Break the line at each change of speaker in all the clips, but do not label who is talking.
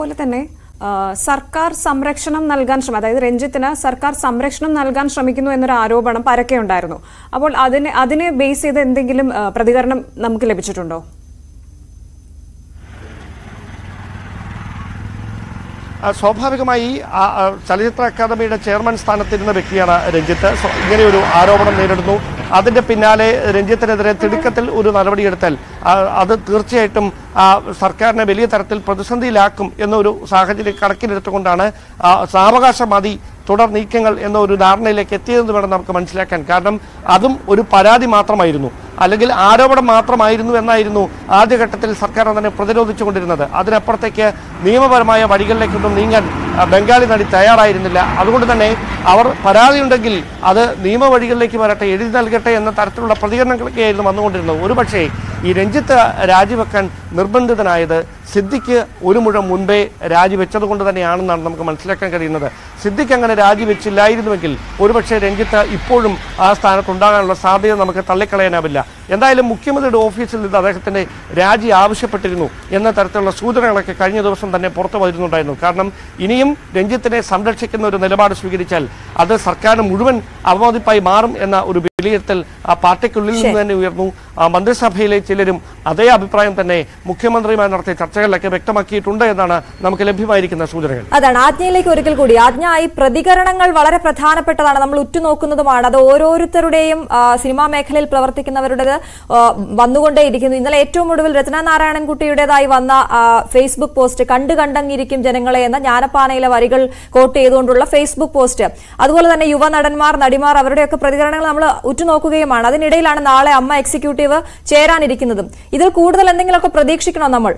അതുപോലെ തന്നെ ആ, സർക്കാർ സംരക്ഷണം നൽകാൻ ശ്രമം അതായത് രഞ്ജിത്തിന് സർക്കാർ സംരക്ഷണം നൽകാൻ ശ്രമിക്കുന്നു എന്നൊരു ആരോപണം പരക്കെ ഉണ്ടായിരുന്നു അപ്പോൾ അതിനെ അതിനെ ബേസ് ചെയ്ത് എന്തെങ്കിലും ആ, പ്രതികരണം നമുക്ക് ലഭിച്ചിട്ടുണ്ടോ
ആ, സ്വാഭാവികമായി ആ, ആ, ചലച്ചിത്ര അക്കാദമിയുടെ ചെയർമാൻ സ്ഥാനത്തിരുന്ന വ്യക്തിയാണ് രഞ്ജിത്ത് സ്വ- ഇങ്ങനെയൊരു ആരോപണം നേരിടുന്നു അതിന്റെ പിന്നാലെ രഞ്ജിത്തിനെതിരെ തിടുക്കത്തിൽ ഒരു നടപടിയെടുത്താൽ ആ, അത് തീർച്ചയായിട്ടും ആ, സർക്കാരിനെ വലിയ തരത്തിൽ പ്രതിസന്ധിയിലാക്കും എന്നൊരു സാഹചര്യം കണക്കിലെടുത്തുകൊണ്ടാണ് ആ, സാവകാശം മതി തുടർ നീക്കങ്ങൾ എന്ന ഒരു ധാരണയിലേക്ക് എത്തിയതെന്ന് വേണം നമുക്ക് മനസ്സിലാക്കാൻ കാരണം അതും ഒരു പരാതി മാത്രമായിരുന്നു അല്ലെങ്കിൽ ആരോപണം മാത്രമായിരുന്നു എന്നായിരുന്നു ആദ്യഘട്ടത്തിൽ സർക്കാർ തന്നെ പ്രതിരോധിച്ചുകൊണ്ടിരുന്നത് അതിനപ്പുറത്തേക്ക് നിയമപരമായ വഴികളിലേക്കൊന്നും നീങ്ങാൻ ആ, ബംഗാളി നടി തയ്യാറായിരുന്നില്ല അതുകൊണ്ട് തന്നെ അവർ പരാതിയുണ്ടെങ്കിൽ അത് നിയമവഴികളിലേക്ക് വരട്ടെ എഴുതി നൽകട്ടെ എന്ന തരത്തിലുള്ള പ്രതികരണങ്ങളൊക്കെയായിരുന്നു വന്നുകൊണ്ടിരുന്നത് ഒരുപക്ഷേ ഈ രഞ്ജിത്ത് രാജിവെക്കാൻ നിർബന്ധിതനായത് സിദ്ദിഖ് ഒരു മുഴം മുൻപേ രാജിവെച്ചത് കൊണ്ട് തന്നെയാണെന്നാണ് നമുക്ക് മനസ്സിലാക്കാൻ കഴിയുന്നത് സിദ്ദിഖ് അങ്ങനെ രാജിവെച്ചില്ലായിരുന്നുവെങ്കിൽ ഒരുപക്ഷെ രഞ്ജിത്ത് ഇപ്പോഴും ആ സ്ഥാനത്ത് ഉണ്ടാകാനുള്ള സാധ്യത നമുക്ക് തള്ളിക്കളയാനാവില്ല എന്തായാലും മുഖ്യമന്ത്രിയുടെ ഓഫീസിൽ നിന്ന് അദ്ദേഹത്തിന്റെ രാജി ആവശ്യപ്പെട്ടിരുന്നു എന്ന തരത്തിലുള്ള സൂചനകളൊക്കെ കഴിഞ്ഞ ദിവസം തന്നെ പുറത്തു വരുന്നുണ്ടായിരുന്നു കാരണം ഇനിയും രഞ്ജിത്തിനെ സംരക്ഷിക്കുന്ന ഒരു നിലപാട് സ്വീകരിച്ചാൽ അത് സർക്കാരിന് മുഴുവൻ അവമതിപ്പായി മാറും എന്ന ഒരു വിലയിരുത്തൽ ആ പാർട്ടിക്കുള്ളിൽ നിന്ന് തന്നെ ഉയർന്നു ആ മന്ത്രിസഭയിലെ ചിലരും അതേ അഭിപ്രായം തന്നെ മുഖ്യമന്ത്രിയുമായി നടത്തിയ ചർച്ചകളിലൊക്കെ വ്യക്തമാക്കിയിട്ടുണ്ട് എന്നാണ് നമുക്ക് ലഭ്യമായിരിക്കുന്ന സൂചനകൾ
അതാണ് ആജ്ഞയിലേക്ക് ഒരിക്കൽ കൂടി ആജ്ഞ ഈ പ്രതികരണങ്ങൾ വളരെ പ്രധാനപ്പെട്ടതാണ് നമ്മൾ ഉറ്റുനോക്കുന്നതുമാണ് അത് ഓരോരുത്തരുടെയും ആ, സിനിമാ മേഖലയിൽ പ്രവർത്തിക്കുന്നവരുടേത് ആ, വന്നുകൊണ്ടേയിരിക്കുന്നു ഇന്നലെ ഏറ്റവും ഒടുവിൽ രചന നാരായണൻകുട്ടിയുടേതായി വന്ന ആ, ഫേസ്ബുക്ക് പോസ്റ്റ് കണ്ടു കണ്ടങ്ങിരിക്കും ജനങ്ങളെ എന്ന ജ്ഞാനപ്പാനയിലെ വരികൾ കോട്ട് ചെയ്തുകൊണ്ടുള്ള ഫേസ്ബുക്ക് പോസ്റ്റ് അതുപോലെ തന്നെ യുവ നടന്മാർ നടിമാർ അവരുടെയൊക്കെ പ്രതികരണങ്ങൾ നമ്മൾ ഉറ്റുനോക്കുകയുമാണ് അതിനിടയിലാണ് നാളെ അമ്മ എക്സിക്യൂട്ടീവ് ചേരാനിരിക്കുന്നതും ഇതിൽ കൂടുതൽ എന്തെങ്കിലുമൊക്കെ പ്രതീക്ഷിക്കണോ നമ്മൾ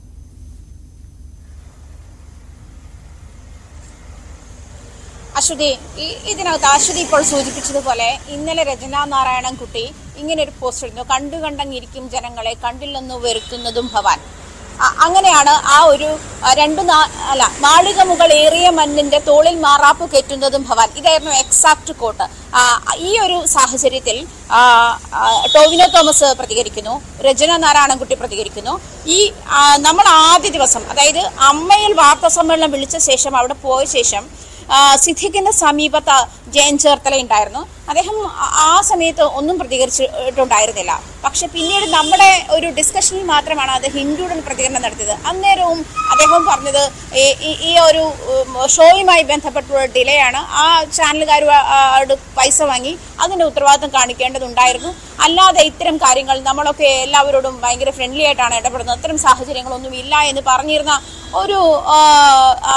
അശ്വതി ഈ- ഇതിനകത്ത് അശ്വതി ഇപ്പോൾ സൂചിപ്പിച്ചതുപോലെ ഇന്നലെ രചന നാരായണൻകുട്ടി ഇങ്ങനെ ഒരു പോസ്റ്റ് ഇടുന്നു കണ്ടു കണ്ടങ്ങിരിക്കും ജനങ്ങളെ കണ്ടില്ലെന്നു വരുത്തുന്നതും ഭവാൻ അ- അങ്ങനെയാണ് ആ ഒരു ആ, രണ്ടു നാ- അല്ല നാളിക മുകൾ ഏറിയ മണ്ണിന്റെ തോളിൽ മാറാപ്പ് കയറ്റുന്നതും ഭവാൻ ഇതായിരുന്നു എക്സാക്ട് കോട്ട് ആ, ഈ ഒരു സാഹചര്യത്തിൽ ആ, ആ, ടോവിനോ തോമസ് പ്രതികരിക്കുന്നു രചന നാരായണൻകുട്ടി പ്രതികരിക്കുന്നു ഈ ആ, നമ്മൾ ആദ്യ ദിവസം അതായത് അമ്മയിൽ വാർത്താ സമ്മേളനം വിളിച്ച ശേഷം അവിടെ പോയ ശേഷം ആ, സിദ്ദിഖിന്റെ സമീപത്ത് ജയൻ ചേർത്തല ഉണ്ടായിരുന്നു അദ്ദേഹം ആ- ആ സമയത്ത് ഒന്നും പ്രതികരിച്ചിട്ടുണ്ടായിരുന്നില്ല പക്ഷെ പിന്നീട് നമ്മുടെ ഒരു ഡിസ്കഷനിൽ മാത്രമാണ് അത് ഹിന്ദുവിന് പ്രതികരണം നടത്തിയത് അന്നേരവും അദ്ദേഹം പറഞ്ഞത് ഈ- ഈ- ഈ ഒരു ഉം, ഷോയുമായി ബന്ധപ്പെട്ടുള്ള ഡിലേ ആണ് ആ ചാനലുകാരോട് പൈസ വാങ്ങി അതിന്റെ ഉത്തരവാദിത്വം കാണിക്കേണ്ടതുണ്ടായിരുന്നു അല്ലാതെ ഇത്തരം കാര്യങ്ങൾ നമ്മളൊക്കെ എല്ലാവരോടും ഭയങ്കര ഫ്രണ്ട്ലി ആയിട്ടാണ് ഇടപെടുന്നത് അത്തരം സാഹചര്യങ്ങളൊന്നും ഇല്ല എന്ന് പറഞ്ഞിരുന്ന ഒരു ആ, ആ,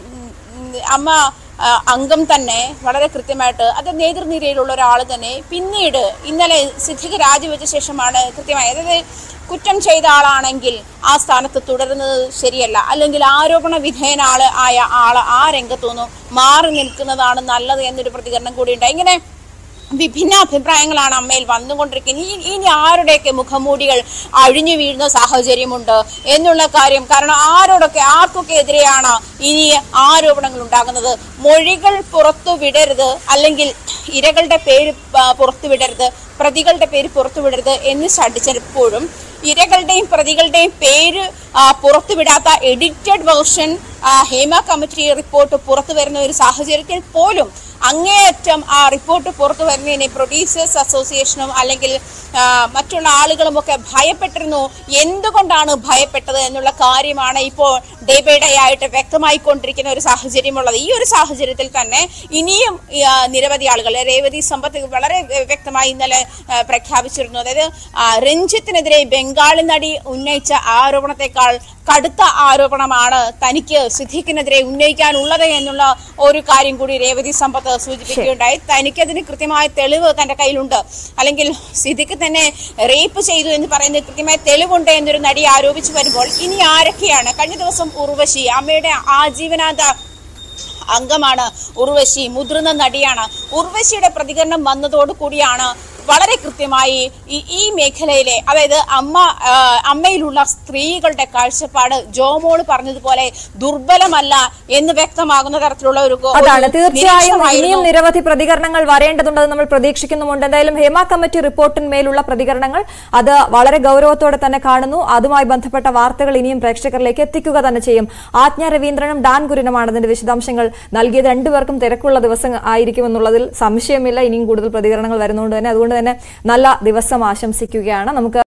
ഉം, അമ്മ ആ, അംഗം തന്നെ വളരെ കൃത്യമായിട്ട് അത് നേതൃനിരയിലുള്ള ഒരാൾ തന്നെ പിന്നീട് ഇന്നലെ സിദ്ദിഖ് രാജിവെച്ച ശേഷമാണ് കൃത്യമായി അതായത് കുറ്റം ചെയ്ത ആളാണെങ്കിൽ ആ സ്ഥാനത്ത് തുടരുന്നത് ശരിയല്ല അല്ലെങ്കിൽ ആരോപണ വിധേയന ആള് ആയ ആള് ആ രംഗത്തുനിന്നും മാറി നിൽക്കുന്നതാണ് നല്ലത് എന്നൊരു പ്രതികരണം കൂടി ഉണ്ടായി ഇങ്ങനെ വിഭിന്ന അഭിപ്രായങ്ങളാണ് അമ്മയിൽ വന്നുകൊണ്ടിരിക്കുന്നത് ഇനി ഇനി ആരുടെയൊക്കെ മുഖംമൂടികൾ അഴിഞ്ഞു വീഴുന്ന സാഹചര്യമുണ്ട് എന്നുള്ള കാര്യം കാരണം ആരോടൊക്കെ ആർക്കൊക്കെ എതിരെയാണ് ഇനി ആരോപണങ്ങൾ ഉണ്ടാകുന്നത് മൊഴികൾ പുറത്തു വിടരുത് അല്ലെങ്കിൽ ഇരകളുടെ പേര് ആ, പുറത്തു വിടരുത് പ്രതികളുടെ പേര് പുറത്തു വിടരുത് എന്ന് ശഠിച്ചപ്പോഴും ഇരകളുടെയും പ്രതികളുടെയും പേര് ആ, പുറത്തുവിടാത്ത edited version Hema committee report പുറത്തു വരുന്ന ഒരു സാഹചര്യത്തിൽ പോലും അങ്ങേയറ്റം ആ റിപ്പോർട്ട് പുറത്തു വരുന്നതിനെ പ്രൊഡ്യൂസേഴ്സ് അസോസിയേഷനും അല്ലെങ്കിൽ ആ, മറ്റുള്ള ആളുകളും ഒക്കെ ഭയപ്പെട്ടിരുന്നു എന്തുകൊണ്ടാണ് ഭയപ്പെട്ടത് എന്നുള്ള കാര്യമാണ് ഇപ്പോൾ ഡേ ബൈ ഡേ ആയിട്ട് വ്യക്തമായിക്കൊണ്ടിരിക്കുന്ന ഒരു സാഹചര്യമുള്ളത് ഈ ഒരു സാഹചര്യത്തിൽ തന്നെ ഇനിയും ആ, നിരവധി ആളുകൾ രേവതി സമ്പത്ത് വളരെ വ്യക്തമായി ഇന്നലെ ആ, പ്രഖ്യാപിച്ചിരുന്നു അതായത് ആ, രഞ്ജിത്തിനെതിരെ ബംഗാളി നടി ഉന്നയിച്ച ആരോപണത്തെക്കാൾ കടുത്ത ആരോപണമാണ് തനിക്ക് സിദ്ദീഖിനെതിരെ ഉന്നയിക്കാനുള്ളത് എന്നുള്ള ഒരു കാര്യം കൂടി രേവതി സമ്പത്ത് സൂചിപ്പിക്കുകയുണ്ടായി തനിക്കതിന് കൃത്യമായ തെളിവ് തന്റെ കയ്യിലുണ്ട് അല്ലെങ്കിൽ സിദ്ദിഖ് തന്നെ റേപ്പ് ചെയ്തു എന്ന് പറയുന്നത് കൃത്യമായ തെളിവുണ്ട് എന്നൊരു നടി ആരോപിച്ചു വരുമ്പോൾ ഇനി ആരൊക്കെയാണ് കഴിഞ്ഞ ദിവസം ഉർവശി അമ്മയുടെ ആജീവനാന്ത അംഗമാണ് ഉർവശി മുതിർന്ന നടിയാണ് ഉർവശിയുടെ പ്രതികരണം വന്നതോടു കൂടിയാണ് വളരെ കൃത്യമായി ഈ ഈ മേഖലയിലെ അതായത് അമ്മ ആ, അമ്മയിലുള്ള സ്ത്രീകളുടെ കാഴ്ചപ്പാട് ജോമോള് പറഞ്ഞതുപോലെ ദുർബലമല്ല എന്ന് വ്യക്തമാകുന്ന തരത്തിലുള്ള ഒരു ഒരു
അതാണ് തീർച്ചയായും
നിരീക്ഷണമായിരുന്നു.
ഇനിയും നിരവധി പ്രതികരണങ്ങൾ വരേണ്ടതുണ്ടെന്ന് നമ്മൾ പ്രതീക്ഷിക്കുന്നുമുണ്ട് എന്തായാലും ഹേമ കമ്മിറ്റി റിപ്പോർട്ടിന്മേലുള്ള പ്രതികരണങ്ങൾ അത് വളരെ ഗൗരവത്തോടെ തന്നെ കാണുന്നു അതുമായി ബന്ധപ്പെട്ട വാർത്തകൾ ഇനിയും പ്രേക്ഷകരിലേക്ക് എത്തിക്കുക തന്നെ ചെയ്യും ആജ്ഞ രവീന്ദ്രനും ഡാൻ ഗുരുനുമാണ് അതിന്റെ വിശദാംശങ്ങൾ നൽകിയത് രണ്ടുപേർക്കും തിരക്കുള്ള ദിവസം ആയിരിക്കുമെന്നുള്ളതിൽ സംശയമില്ല ഇനിയും കൂടുതൽ പ്രതികരണങ്ങൾ വരുന്നതുകൊണ്ട് തന്നെ അതുകൊണ്ട് തന്നെ നല്ല ദിവസം ആശംസിക്കുകയാണ് നമുക്ക്